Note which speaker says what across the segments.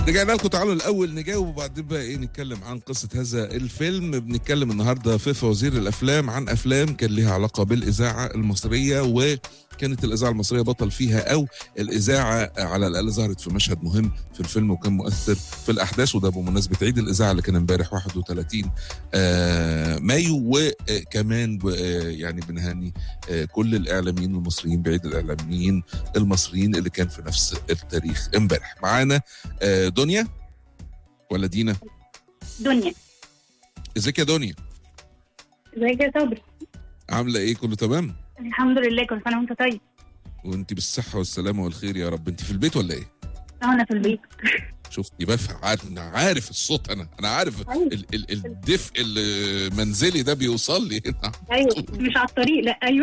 Speaker 1: رجعنا لكم تعالوا الاول نجاوب وبعدين بقى ايه نتكلم عن قصه هذا الفيلم بنتكلم النهارده في فوازير الافلام عن افلام كان ليها علاقه بالاذاعه المصريه وكانت الاذاعه المصريه بطل فيها او الاذاعه على الاقل ظهرت في مشهد مهم في الفيلم وكان مؤثر في الاحداث وده بمناسبه عيد الاذاعه اللي كان امبارح 31 آه مايو وكمان ب- آه يعني بنهني آه كل الاعلاميين المصريين بعيد الاعلاميين المصريين اللي كان في نفس التاريخ امبارح معانا آه، دنيا ولا دينا
Speaker 2: دنيا
Speaker 1: ازيك يا دنيا
Speaker 2: ازيك يا صبري
Speaker 1: عامله ايه كله تمام
Speaker 2: الحمد لله كل سنه وانت طيب
Speaker 1: وانت بالصحه والسلامه والخير يا رب انت في البيت ولا ايه
Speaker 2: اه انا في البيت
Speaker 1: شفتي بفهم عارف انا عارف الصوت انا انا عارف
Speaker 2: أيوة.
Speaker 1: ال ال الدفء المنزلي ده بيوصل لي هنا
Speaker 2: ايوه مش على الطريق لا ايوه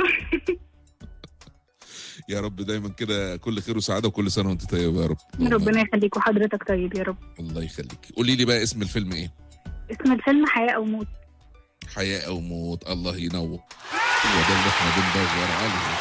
Speaker 1: يا رب دايما كده كل خير وسعاده وكل سنه وانت طيبه يا رب والله.
Speaker 2: ربنا يخليك وحضرتك طيب يا رب
Speaker 1: الله يخليك قولي لي بقى اسم الفيلم ايه
Speaker 2: اسم الفيلم حياه او موت
Speaker 1: حياه او موت الله ينور هو ده اللي احنا بندور عليه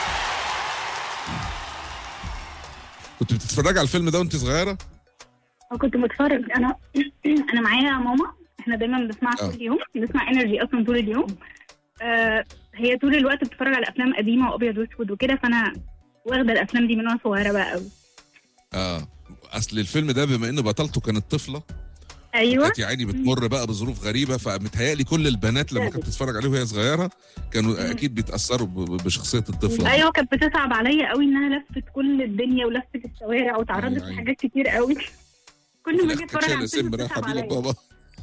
Speaker 1: كنت بتتفرج على الفيلم ده وانت صغيره
Speaker 2: أنا كنت بتفرج انا انا معايا ماما احنا دايما بنسمع
Speaker 1: آه.
Speaker 2: طول اليوم بنسمع انرجي اصلا طول اليوم آه هي طول الوقت بتتفرج على افلام قديمه وابيض واسود وكده فانا واخده الافلام دي من وانا صغيره بقى قوي
Speaker 1: اه اصل الفيلم ده بما ان بطلته كانت طفله
Speaker 2: ايوه
Speaker 1: كانت يا عيني بتمر بقى بظروف غريبه فمتهيألي كل البنات لما كانت بتتفرج عليه وهي صغيره كانوا
Speaker 2: مم.
Speaker 1: اكيد بيتاثروا ب- ب- بشخصيه الطفله
Speaker 2: ايوه كانت بتصعب عليا قوي انها لفت كل الدنيا ولفت الشوارع وتعرضت
Speaker 1: أيوة.
Speaker 2: لحاجات كتير قوي
Speaker 1: في
Speaker 2: كل ما
Speaker 1: الآخر
Speaker 2: اجي
Speaker 1: كانت
Speaker 2: اتفرج
Speaker 1: شايله
Speaker 2: على الفيلم
Speaker 1: سم رايحه
Speaker 2: بتصعب
Speaker 1: بيه
Speaker 2: عليا
Speaker 1: لبابا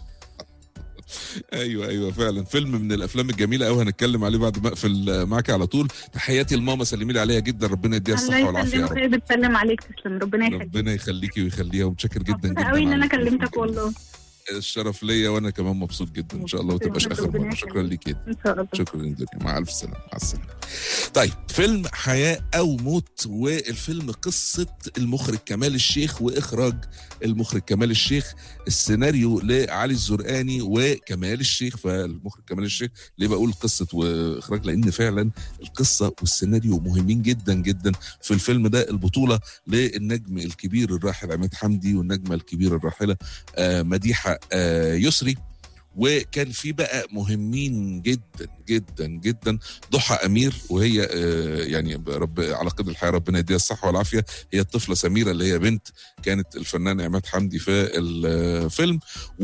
Speaker 1: ايوه ايوه فعلا فيلم من الافلام الجميله قوي هنتكلم عليه بعد ما اقفل معاك على طول تحياتي لماما سلمي لي عليها جدا ربنا يديها الصحه
Speaker 2: الله
Speaker 1: والعافيه يا
Speaker 2: يسلمك
Speaker 1: رب
Speaker 2: هي بتسلم عليك تسلم ربنا يخليك
Speaker 1: ربنا يخليكي ويخليها ومتشكر جدا
Speaker 2: مبسوطة
Speaker 1: جدا
Speaker 2: قوي ان
Speaker 1: على
Speaker 2: انا
Speaker 1: التليفون
Speaker 2: كلمتك
Speaker 1: الجميل.
Speaker 2: والله
Speaker 1: الشرف ليا وانا كمان مبسوط جدا ان شاء الله وتبقاش اخر
Speaker 2: ربنا
Speaker 1: مره شكرا
Speaker 2: يخليك.
Speaker 1: ليك جدا
Speaker 2: ان شاء الله
Speaker 1: شكرا جدا مع الف سلامه مع السلامه طيب فيلم حياه او موت والفيلم قصه المخرج كمال الشيخ واخراج المخرج كمال الشيخ السيناريو لعلي الزرقاني وكمال الشيخ فالمخرج كمال الشيخ ليه بقول قصه واخراج لان فعلا القصه والسيناريو مهمين جدا جدا في الفيلم ده البطوله للنجم الكبير الراحل عماد حمدي والنجمه الكبيره الراحله آه، مديحه آه، يسري وكان في بقى مهمين جدا جدا جدا ضحى امير وهي آه، يعني رب على قدر الحياه ربنا يديها الصحه والعافيه هي الطفله سميره اللي هي بنت كانت الفنان عماد حمدي في الفيلم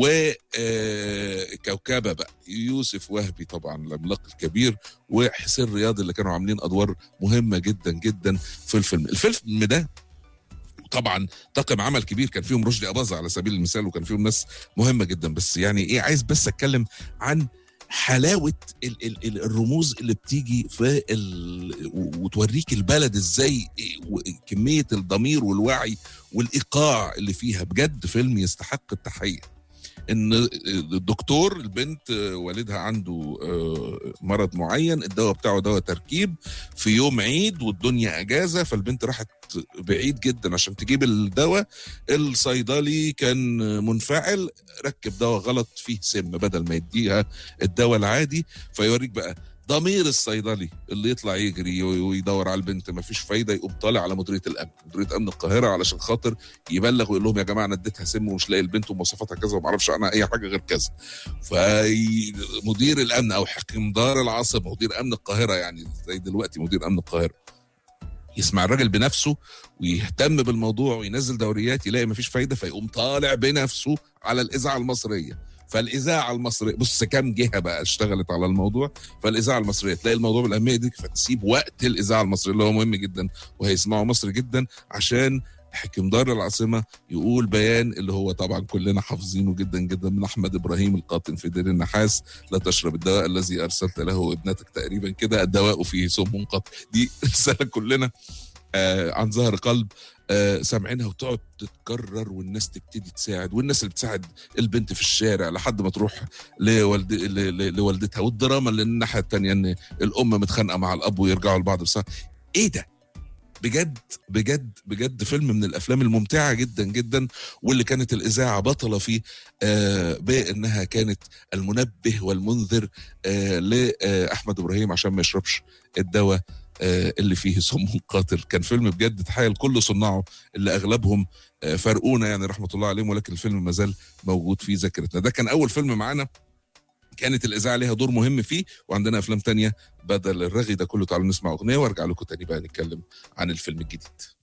Speaker 1: وكوكبه بقى يوسف وهبي طبعا العملاق الكبير وحسين رياض اللي كانوا عاملين ادوار مهمه جدا جدا في الفيلم الفيلم ده طبعا طاقم عمل كبير كان فيهم رشدي اباظه على سبيل المثال وكان فيهم ناس مهمه جدا بس يعني ايه عايز بس اتكلم عن حلاوه ال ال ال الرموز اللي بتيجي في ال وتوريك البلد ازاي إيه و- كميه الضمير والوعي والايقاع اللي فيها بجد فيلم يستحق التحيه ان الدكتور البنت والدها عنده آه، مرض معين الدواء بتاعه دواء تركيب في يوم عيد والدنيا اجازه فالبنت راحت بعيد جدا عشان تجيب الدواء الصيدلي كان منفعل ركب دواء غلط فيه سم بدل ما يديها الدواء العادي فيوريك بقى ضمير الصيدلي اللي يطلع يجري ويدور على البنت مفيش فايده يقوم طالع على مديريه الامن مديريه امن القاهره علشان خاطر يبلغ ويقول لهم يا جماعه انا اديتها سم ومش لاقي البنت ومواصفاتها كذا وما اعرفش عنها اي حاجه غير كذا فمدير الامن او حكم دار العاصمه مدير امن القاهره يعني زي دلوقتي مدير امن القاهره يسمع الراجل بنفسه ويهتم بالموضوع وينزل دوريات يلاقي مفيش فايده فيقوم طالع بنفسه على الاذاعه المصريه فالاذاعه المصريه بص كام جهه بقى اشتغلت على الموضوع فالاذاعه المصريه تلاقي الموضوع بالاهميه دي فتسيب وقت الاذاعه المصريه اللي هو مهم جدا وهيسمعوا مصر جدا عشان حكم دار العاصمه يقول بيان اللي هو طبعا كلنا حافظينه جدا جدا من احمد ابراهيم القاطن في دير النحاس لا تشرب الدواء الذي ارسلت له ابنتك تقريبا كده الدواء فيه سم قاتل دي رساله كلنا آه عن ظهر قلب آه سامعينها وتقعد تتكرر والناس تبتدي تساعد والناس اللي بتساعد البنت في الشارع لحد ما تروح لوالد... ل- ل- لوالدتها والدراما اللي الناحيه الثانيه ان الام متخانقه مع الاب ويرجعوا لبعض بس ايه ده بجد بجد بجد فيلم من الافلام الممتعه جدا جدا واللي كانت الاذاعه بطله فيه آه بانها كانت المنبه والمنذر آه لاحمد ابراهيم عشان ما يشربش الدواء آه، اللي فيه سم قاتل كان فيلم بجد تحيه لكل صناعه اللي اغلبهم آه، فارقونا يعني رحمه الله عليهم ولكن الفيلم ما زال موجود في ذاكرتنا ده كان اول فيلم معانا كانت الاذاعه ليها دور مهم فيه وعندنا افلام تانية بدل الرغي ده كله تعالوا نسمع اغنيه وارجع لكم تاني بقى نتكلم عن الفيلم الجديد